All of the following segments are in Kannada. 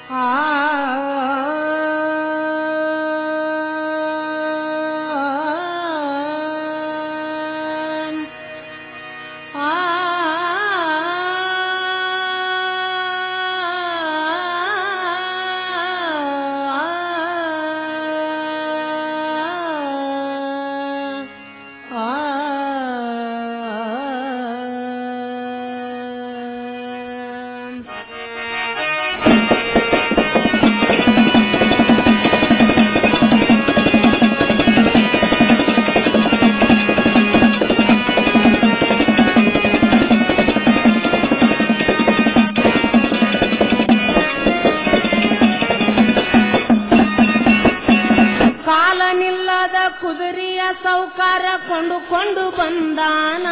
ಕಾಲ ನಿಲ್ಲದ ಕುದುರೆಯ ಸೌಕಾರ ಕೊಂಡುಕೊಂಡು ಬಂದಾನ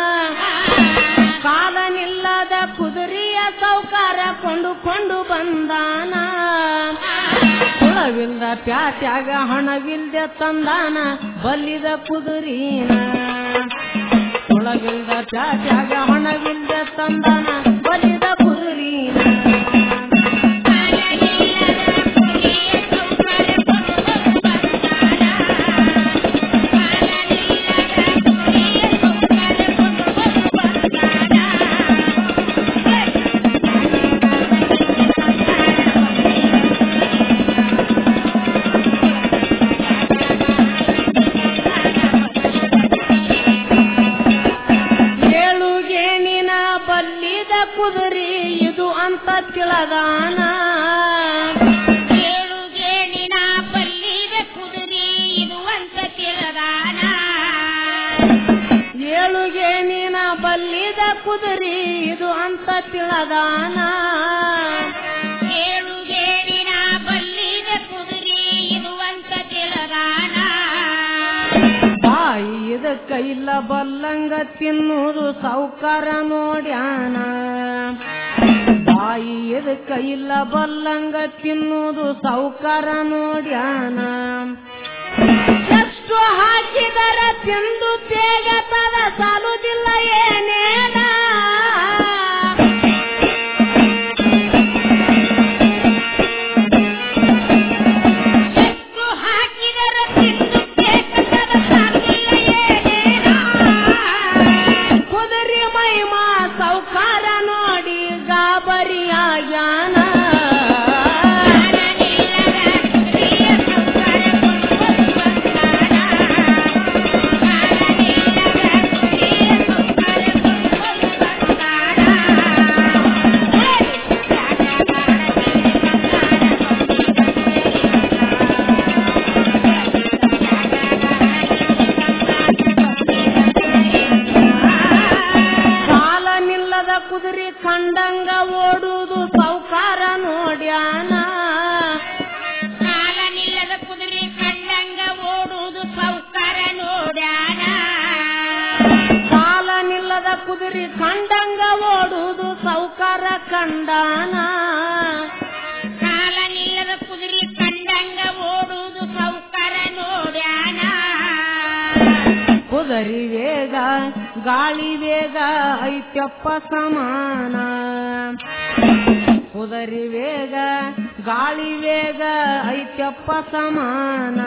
ಕಾಲ ನಿಲ್ಲದ ಕುದುರೆಯ ಸೌಕಾರ ಕೊಂಡುಕೊಂಡು ಬಂದಾನ ಕುಳವಿಲ್ದ ಪ್ಯಾಟ್ಯಾಗ ಹಣವಿಲ್ದೆ ತಂದಾನ ಬಲ್ಲಿದ ಕುದುರೀನ ಕುಳವಿಲ್ದ ಪ್ಯಾಟ್ಯಾಗ ಹಣವಿಲ್ದೆ ತಂದಾನ ಬಲ್ಲಿದ ಕುದುರೀನ ಏಳು ಗೇಣಿನ ಬಲ್ಲಿದ ಕುದುರಿ ಇದು ಅಂತ ತಿಳದಾನ ಏಳು ಗೇಣಿನ ಬಲ್ಲಿದ ಕುದುರೆ ಇದು ಅಂತ ತಿಳದಾನ ಏಳು ಗೇಣಿನ ಬಲ್ಲಿದ ಕುದುರಿ ಇದು ಅಂತ ತಿಳದಾನ ಏಳು ಗೇಣಿನ ಬಲ್ಲಿದ ಕುದುರೆ ಇದು ಅಂತ ತಿಳದಾನ ಬಾಯಿ ಇದಕ್ಕ ಇಲ್ಲ ಬಲ್ಲಂಗ ತಿನ್ನುವುದು ಸೌಕಾರ ನೋಡ್ಯಾನ ಬಾಯಿ ಇದಕ್ಕ ಇಲ್ಲ ಬಲ್ಲಂಗ ತಿನ್ನುವುದು ಸೌಕಾರ ನೋಡ್ಯಾನ ಎಷ್ಟು ಹಾಕಿದರ ತಿಂದು ತೇಗತದ ಸಾಲುದಿಲ್ಲ ಏನೇನ ಎಷ್ಟು ಹಾಕಿದರ ತಿಂದು ಬೇಕದ ಸಾಲಿಲ್ಲ ಏನೇನ ಕುದುರೆ ಮೈಮಾ ಸೌಕಾರ ನೋಡಿ ಗಾಬರಿಯಾಗ್ಯಾನ ಕಾಲ ನಿಲ್ಲದ ಕುದುರೆ ಕಂಡಂಗ ಓಡುವುದು ಸೌಕಾರ ನೋಡ್ಯಾನ ಕಾಲ ನಿಲ್ಲದ ಕುದುರೆ ಕಂಡಂಗ ಓಡುವುದು ಸೌಕಾರ ನೋಡ್ಯಾನ ಕಾಲ ನಿಲ್ಲದ ಕುದುರೆ ಕಂಡಂಗ ಓಡುವುದು ಸೌಕಾರ ಕಂಡಾನ ಕಾಲ ನಿಲ್ಲದ ಕುದುರೆ ಕಂಡಂಗ ಓಡುವುದು ಸೌಕಾರ ನೋಡ್ಯಾನ ಕುದುರೆ ವೇಗ ಗಾಳಿ ವೇಗ ಐತ್ಯಪ್ಪ ಸಮಾನ ಕುದುರೆ ವೇಗ ಗಾಳಿ ವೇಗ ಐತ್ಯಪ್ಪ ಸಮಾನ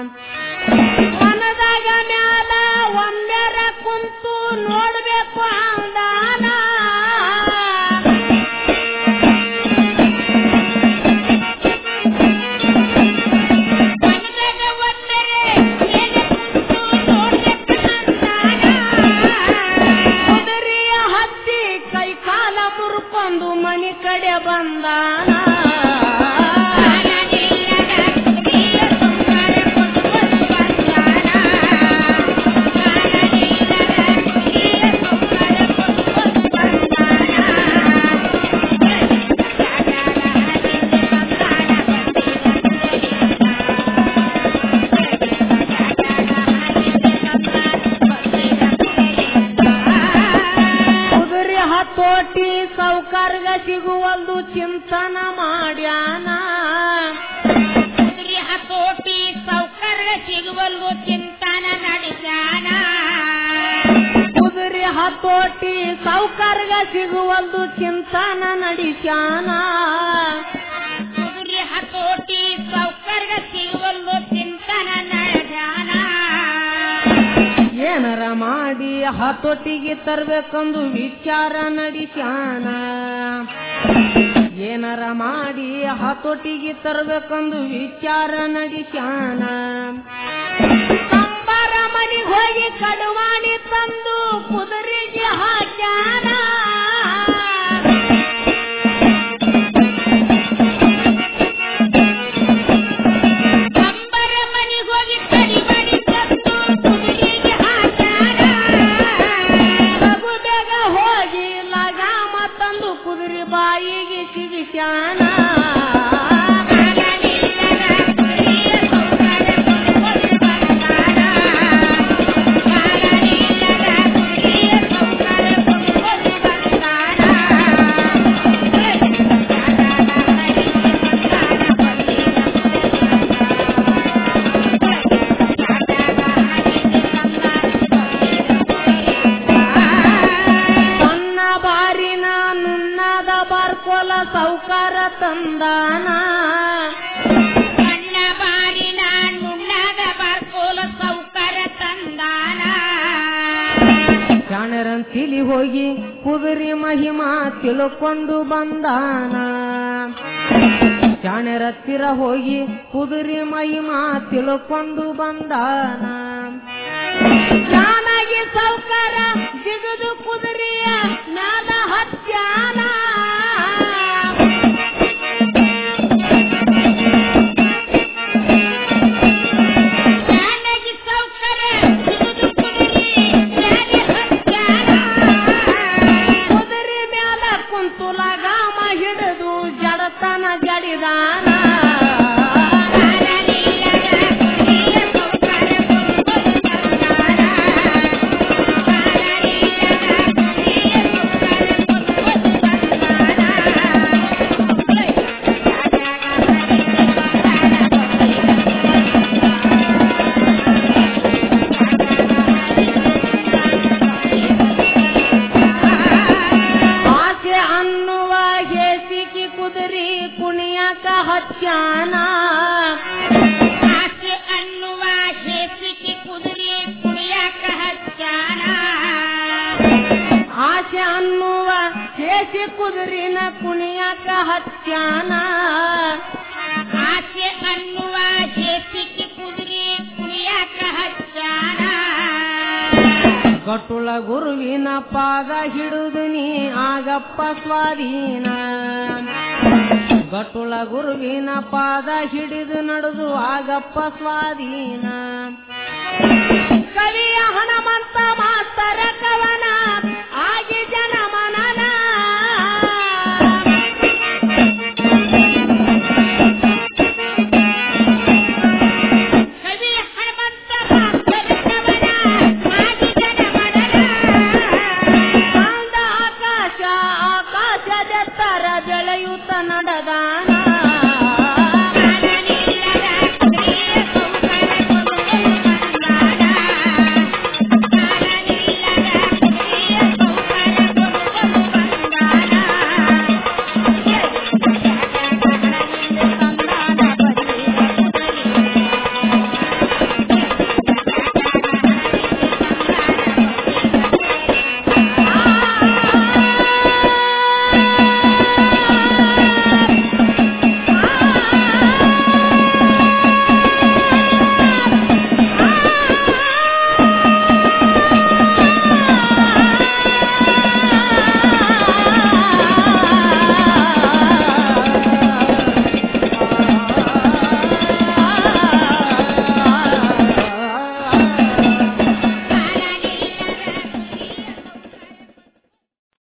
ಮನದಾಗ ಮ್ಯಾಲ ಒಮ್ಮೆರ ಕುಂತು ನೋಡ್ಬೇಕು ಅಂದಾನ ಮನದಾಗ ಒಮ್ಮೆರೆ ಎದೆ ಕುಂತು ನೋಡ್ಬೇಕು ಅಂದಾನ. ಕುದುರೆಯ ಹತ್ತಿ ಕೈ ಕಾಲ ಮುರ್ಕೊಂಡು ಮನಿ ಕಡೆ ಬಂದಾನ ಕಾಲ ನಿಲ್ಲದ ಕುದುರೆಯ ಸೌಕಾರ ಕೊಂಡುಕೊಂಡು ಬಂದಾನ. ಕಾಲ ನಿಲ್ಲದ ಕುದುರೆಯ ಸೌಕಾರ ಕೊಂಡುಕೊಂಡು ಕುದುರೆ ಹತೋಟಿ ಸೌಕರ್ಗ ಸಿಗುವಲ್ದು ಚಿಂತನ ಮಾಡ್ಯಾನ ಕುದುರೆ ಹತೋಟಿ ಸೌಕರ್ಯ ಸಿಗುವಲ್ವು ಚಿಂತನ ನಡೆಸ್ಯಾನ ಕುದುರೆ ಹತೋಟಿ ಸೌಕರ್ಗ ಸಿಗುವಲ್ದು ಚಿಂತನ ನಡೆಸ್ಯಾನ ಹತೋಟಿಗೆ ತರ್ಬೇಕಂದು ವಿಚಾರ ನಡೆಸ್ಯಾನ ಏನಾರ ಮಾಡಿ ಹತೋಟಿಗೆ ತರ್ಬೇಕಂದು ವಿಚಾರ ನಡೆಸ್ಯಾನ ಕಂಬರ ಮನೆಗೆ ಹೋಗಿ ಕಡುವಾಣಿ ತಂದು ಕುದುರೆಗೆ ಹಾಕ್ಯಾನ ಕಂಬರ ಮನೆಗೆ ಹೋಗಿ ಕಡಿ ಮಾಡಿ ತಂದು ಕುದುರೆಗೆ ಹಾಕ್ಯಾರ ಲಘು ಬೇಗ ಹೋಗಿ ಲಗಾಮ ತಂದು ಕುದುರೆ ಬಾಯಿಗೆ ಸಿಗಿಸ್ಯಾನ ಸಣ್ಣ ಬಾರಿನ ನುಣ್ಣದ ಬಾರ್ಕೋಲ ಸೌಕಾರ ತಂದಾನ ಸಣ್ಣ ಬಾರಿನ ನುಣ್ಣದ ಬಾರ್ಕೋಲ ಸೌಕರ ತಂದಾನ ಶಾಣರಂತಿಲಿ ಹೋಗಿ ಕುದುರೆ ಮಹಿಮಾ ತಿಳ್ಕೊಂಡು ಬಂದಾನ ಶಾಣರತ್ತಿರ ಹೋಗಿ ಕುದುರೆ ಮಹಿಮಾ ತಿಳ್ಕೊಂಡು ಬಂದಾನ ಜಾನಗಿ ಸೌಕಾರ ಜಿಗದು ಕುದುರೆಯ ನಾದ ಹತ್ಯಾನ ಜಾನಗಿ ಸೌಕರ ಸಿಗುದು ಕುದುರೆ ಮ್ಯಾಲೆ ಹತ್ಯಾನ. ಕುದುರೆ ಮ್ಯಾಲ ಕುಂತು ಲಗಾಮ ಹಿಡಿದು ಜಡತನ ಜಡಿದಾನ ಕಾಲನಿಲ್ಲದ ಕುದುರೆಯ ಸೌಕರ ಕೊಂಡ್ಕೊಂಡು ಬಂದಾನ. ಕಾಲನಿಲ್ಲದ ಕುದುರೆಯ ಸೌಕರ ಕೊಂಡ್ಕೊಂಡು ಆಸೆ ಅನ್ನುವ ಹೇಸಿಕಿ ಕುದುರೆ ಕುಣಿಯಾಕ ಹಚ್ಚಾನ ಆಸೆ ಅನ್ನುವ ಹೇಸಿಗೆ ಕುದುರೆ ಕುಣಿಯಾಕ ಹಚ್ಚಾನ ಆಸೆ ಅನ್ನುವ ಹೇಸಿ ಕುದುರಿನ ಕುಣಿಯಾಕ ಹಚ್ಚಾನ ಆಸೆ ಅನ್ನುವ ಹೇಸಿಗೆ ಕುದುರೆ ಕುಣಿಯಾಕ ಹಚ್ಚಾನ ಗಟ್ಟುಳ ಗುರುವಿನ ಪಾದ ಹಿಡಿದು ನೀ ಆಗಪ್ಪ ಸ್ವಾಧೀನ ಗಟ್ಟುಳ ಗುರುವಿನ ಪಾದ ಹಿಡಿದು ನಡೆದು ಆಗಪ್ಪ ಸ್ವಾಧೀನ ಕವಿಯ ಹಣಮಂತ ಮಾಸ್ತರ ಕವ